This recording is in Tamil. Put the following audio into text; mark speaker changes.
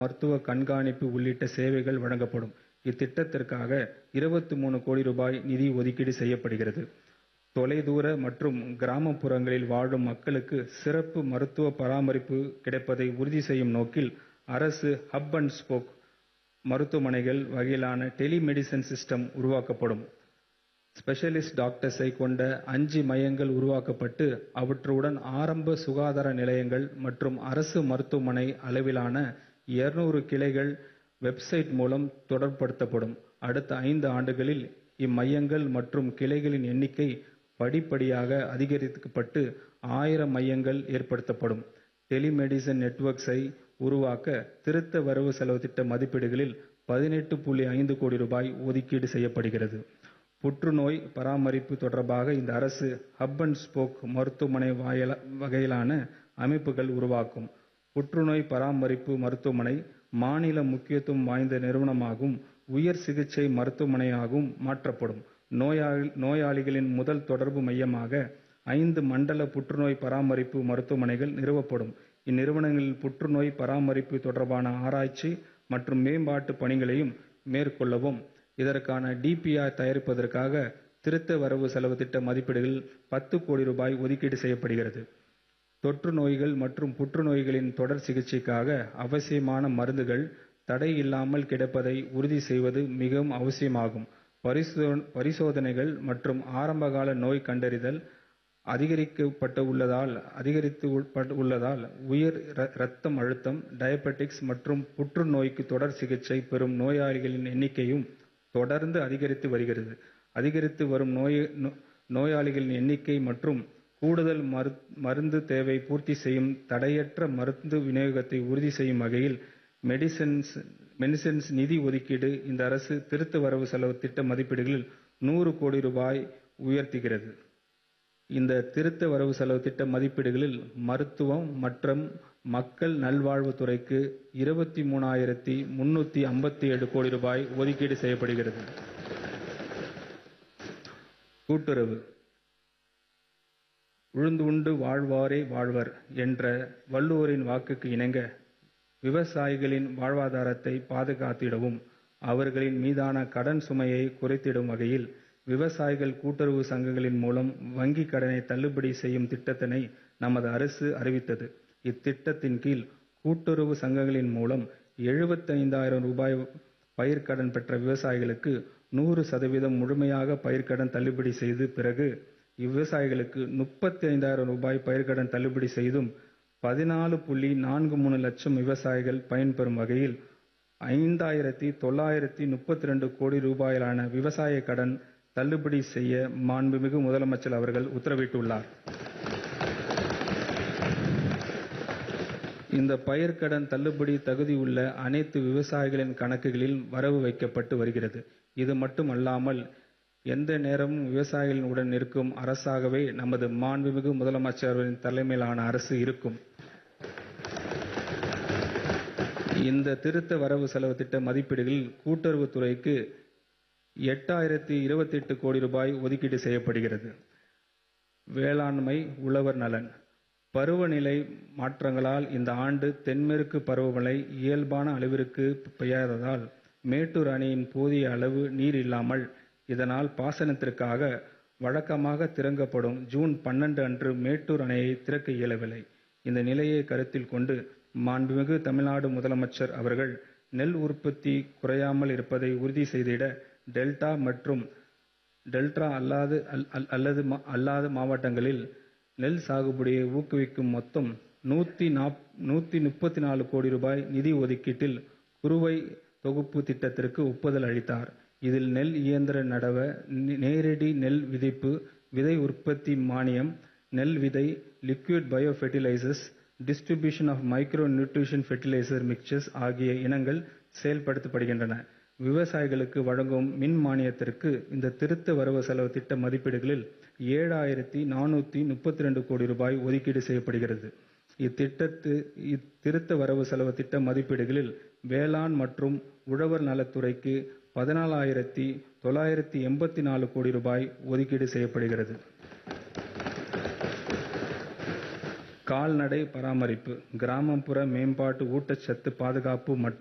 Speaker 1: மருத்துவ கண்காணிப்பு உள்ளிட்ட சேவைகள் வழங்கப்படும். இத்திட்டத்திற்காக இருபத்து மூன்று கோடி ரூபாய் நிதி ஒதுக்கீடு செய்யப்படுகிறது. தொலைதூர மற்றும் கிராமப்புறங்களில் வாழும் மக்களுக்கு சிறப்பு மருத்துவ பராமரிப்பு கிடைப்பதை உறுதி செய்யும் நோக்கில் அரசு ஹப் அண்ட் ஸ்போக் மருத்துவமனைகள் வகையிலான டெலி மெடிசின் சிஸ்டம் உருவாக்கப்படும். ஸ்பெஷலிஸ்ட் டாக்டர்ஸை கொண்ட அஞ்சு மையங்கள் உருவாக்கப்பட்டு அவற்றுடன் ஆரம்ப சுகாதார நிலையங்கள் மற்றும் அரசு மருத்துவமனை அளவிலான இருநூறு கிளைகள் வெப்சைட் மூலம் தொடர்புபடுத்தப்படும். அடுத்த ஐந்து ஆண்டுகளில் இம்மையங்கள் மற்றும் கிளைகளின் எண்ணிக்கை படிப்படியாக அதிகரிக்கப்பட்டு ஆயிரம் மையங்கள் ஏற்படுத்தப்படும். டெலிமெடிசின் நெட்வொர்க்ஸை உருவாக்க திருத்த வரவு செலவுத் திட்ட மதிப்பீடுகளில் பதினெட்டு புள்ளி ஐந்து கோடி ரூபாய் ஒதுக்கீடு செய்யப்படுகிறது. புற்றுநோய் பராமரிப்பு தொடர்பாக இந்த அரசு ஹப் அண்ட் ஸ்போக் மருத்துவமனை வகையிலான அமைப்புகள் உருவாக்கும். புற்றுநோய் பராமரிப்பு மருத்துவமனை மாநில முக்கியத்துவம் வாய்ந்த நிறுவனமாகவும் உயர் சிகிச்சை மருத்துவமனையாகவும் மாற்றப்படும். நோயாளிகளின் முதல் தொடர்பு மையமாக ஐந்து மண்டல புற்றுநோய் பராமரிப்பு மருத்துவமனைகள் நிறுவப்படும். இந்நிறுவனங்களில் புற்றுநோய் பராமரிப்பு தொடர்பான ஆராய்ச்சி மற்றும் மேம்பாட்டு பணிகளையும் மேற்கொள்ளவும் இதற்கான டிபிஆர் தயாரிப்பதற்காக திருத்த வரவு செலவுத் திட்ட மதிப்பீடுகளில் பத்து கோடி ரூபாய் ஒதுக்கீடு செய்யப்படுகிறது. தொற்று நோய்கள் மற்றும் புற்றுநோய்களின் தொடர் சிகிச்சைக்காக அவசியமான மருந்துகள் தடையில்லாமல் கிடைப்பதை உறுதி செய்வது மிகவும் அவசியமாகும். பரிசோதனைகள் மற்றும் ஆரம்பகால நோய் கண்டறிதல் அதிகரித்துள்ளதால் உயர் இரத்த அழுத்தம், டயபெட்டிக்ஸ் மற்றும் புற்றுநோய்க்கு தொடர் சிகிச்சை பெறும் நோயாளிகளின் எண்ணிக்கையும் தொடர்ந்து அதிகரித்து வருகிறது. அதிகரித்து வரும் நோயாளிகளின் எண்ணிக்கை மற்றும் கூடுதல் மருந்து தேவையை பூர்த்தி செய்யும் தடையற்ற மருந்து விநியோகத்தை உறுதி செய்யும் வகையில் மெடிசின்ஸ் நிதி ஒதுக்கீடு இந்த அரசு திருத்த வரவு செலவுத் திட்ட மதிப்பீடுகளில் நூறு கோடி ரூபாய் உயர்த்துகிறது. இந்த திருத்த வரவு செலவுத் திட்ட மதிப்பீடுகளில் மருத்துவம் மற்றும் மக்கள் நல்வாழ்வுத் துறைக்கு இருபத்து மூன்றாயிரத்து முன்னூற்று ஐம்பத்தேழு கோடி ரூபாய் ஒதுக்கீடு செய்யப்படுகிறது. கூட்டுறவு உழுதுண்டு வாழ்வோரே வாழ்வர் என்ற வள்ளுவரின் வாக்குக்கு இணங்க விவசாயிகளின் வாழ்வாதாரத்தை பாதுகாத்திடவும் அவர்களின் மீதான கடன் சுமையை குறைத்திடும் வகையில் விவசாயிகள் கூட்டுறவு சங்கங்களின் மூலம் வங்கிக் கடனை தள்ளுபடி செய்யும் திட்டத்தினை நமது அரசு அறிவித்தது. இத்திட்டத்தின் கீழ் கூட்டுறவு சங்கங்களின் மூலம் எழுபத்தைந்தாயிரம் ரூபாய் பயிர்க்கடன் பெற்ற விவசாயிகளுக்கு நூறு சதவீதம் முழுமையாக பயிர்க்கடன் தள்ளுபடி செய்த பிறகு இவ்விவசாயிகளுக்கு முப்பத்தைந்தாயிரம் ரூபாய் பயிர்க்கடன் தள்ளுபடி செய்தும் பதினாலு புள்ளி நான்கு மூன்று லட்சம் விவசாயிகள் பயன்பெறும் வகையில் ஐந்தாயிரத்து தொள்ளாயிரத்து முப்பத்திரண்டு கோடி ரூபாயிலான விவசாய கடன் தள்ளுபடி செய்ய மாண்புமிகு முதலமைச்சர் அவர்கள் உத்தரவிட்டுள்ளார். இந்த பயிர்க்கடன் தள்ளுபடி தகுதியுள்ள அனைத்து விவசாயிகளின் கணக்குகளில் வரவு வைக்கப்பட்டு வருகிறது. இது மட்டுமல்லாமல் எந்த நேரமும் விவசாயிகளின் உடன் நிற்கும் அரசாகவே நமது மாண்புமிகு முதலமைச்சர் அவர்களின் தலைமையிலான அரசு இருக்கும். இந்த திருத்த வரவு செலவுத் திட்ட மதிப்பீடுகளில் கூட்டுறவுத் துறைக்கு எட்டாயிரத்து இருபத்தெட்டு கோடி ரூபாய் ஒதுக்கீடு செய்யப்படுகிறது. வேளாண்மை உழவர் நலன் பருவநிலை மாற்றங்களால் இந்த ஆண்டு தென்மேற்கு பருவமழை இயல்பான அளவிற்கு பெய்யாததால் மேட்டூர் அணையில் போதிய அளவு நீர் இல்லாமல் இதனால் பாசனத்திற்காக வழக்கமாக திறக்கப்படும் ஜூன் பன்னெண்டு அன்று மேட்டூர் அணையை திறக்க இயலவில்லை. இந்த நிலையை கருத்தில் கொண்டு மாண்புமிகு தமிழ்நாடு முதலமைச்சர் அவர்கள் நெல் உற்பத்தி குறையாமல் இருப்பதை உறுதி செய்திட டெல்டா மற்றும் டெல்டா அல்லாத மாவட்டங்களில் நெல் சாகுபடியை ஊக்குவிக்கும் மொத்தம் நூற்று முப்பத்து நான்கு கோடி ரூபாய் நிதி ஒதுக்கீட்டில் குறுவை தொகுப்பு திட்டத்திற்கு ஒப்புதல் அளித்தார். இதில் நெல் இயந்திர நடவு, நேரடி நெல் விதைப்பு, விதை உற்பத்தி மானியம், நெல் விதை, liquid bio fertilisers, distribution of micro nutrition fertiliser mixtures ஆகிய இனங்கள் செயல்படுத்தப்படுகின்றன. விவசாயிகளுக்கு வழங்கும் மின் மானியத்திற்கு இந்த திருத்த வரவு செலவுத் திட்ட மதிப்பீடுகளில் ஏழாயிரத்து நானூற்று முப்பத்திரண்டு கோடி ரூபாய் ஒதுக்கீடு செய்யப்படுகிறது. இத்திருத்த வரவு செலவுத் திட்ட மதிப்பீடுகளில் வேளாண் மற்றும் உழவர் நலத் துறைக்கு பதினாலாயிரத்து தொள்ளாயிரத்து எண்பத்து நான்கு கோடி ரூபாய் ஒதுக்கீடு செய்யப்படுகிறது. கால்நடை பராமரிப்பு கிராமப்புற மேம்பாட்டு ஊட்டச்சத்து பாதுகாப்பு மற்றும்